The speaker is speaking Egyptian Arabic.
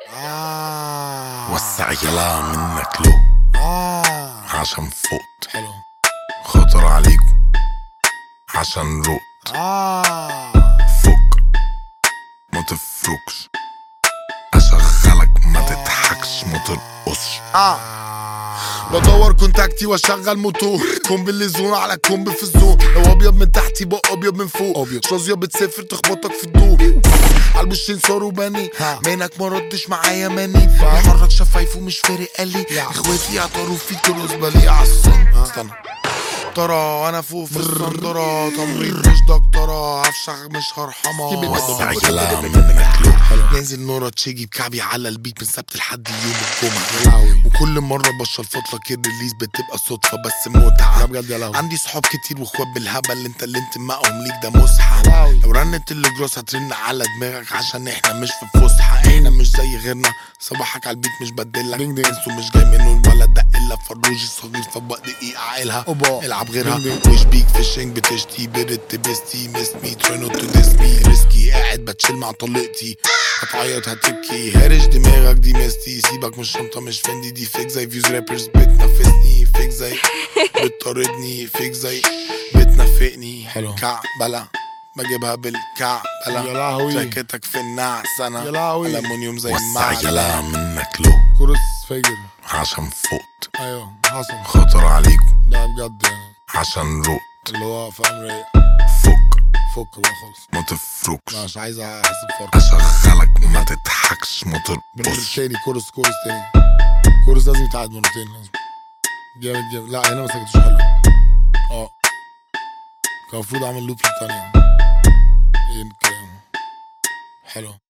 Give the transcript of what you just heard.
آه وسع يلا منك له آه عشان فقت حلو خطر عليكم عشان رقت آه فك ما تفركش اشغلك ما تضحكش ما ترقصش آه بدور كونتاكتي واشغل موتور كومب اللي زون على كومب في الزون لو ابيض من تحت يبقى ابيض من فوق ابيض شازيه بتسافر تخبطك في الضوء على الوشين صار وبني منك ما ردش معايا ماني بيحرك شفايفه مش فارق قال لي اخواتي يعتروا فيك ترقص بالي عالصن استنى ترى انا فوق في الصندرة تمريض مش دكتورة هفشخ مش هرحمة وسع يلا منك له نازل نورة تشيجي بكعبي على البيت من سبت لحد يوم الجمعة وكل مرة بشلفط لك الريليز بتبقى صدفة بس متعة بجد يا عندي صحاب كتير واخوات بالهبل اللي انت اللي انتمائهم ليك ده مسحة لو رنت الجروس هترن على دماغك عشان احنا مش في فسحة احنا مش زي غيرنا صباحك على البيت مش بدلك انسو مش جاي منه الولد ده الا فروجي صغير طبق دقيقة عيلها العب غيرها وش بيك فيشنج بتشتي برت بستي مس مي تراي نوت تو ديس مي ريسكي قاعد بتشيل مع طليقتي هتعيط هتبكي هارش دماغك دي مستي سيبك من الشنطة مش فندي دي فيك زي فيوز رابرز بتنفسني فيك زي بتطاردني فيك زي بتنفقني حلو. كعبلة بجيبها بالكعبلة يا لهوي. جاكيتك في النعس انا يا لهوي. ألمونيوم زي وسع المعدن يلا منك له كورس فجر عشان فقت ايوه حصل خطر عليكم ده بجد يعني عشان رقت اللي هو فاهم رايق فك فك بقى خالص ما تفركش لا، مش عايز احس بفرق اشغلك ما تضحكش ما بنرد ترقصش تاني كورس كورس تاني كورس لازم يتعاد مرتين لازم جامد جامد لا هنا ما سكتش حلو اه كان المفروض اعمل لوب التانية ايه الكلام حلو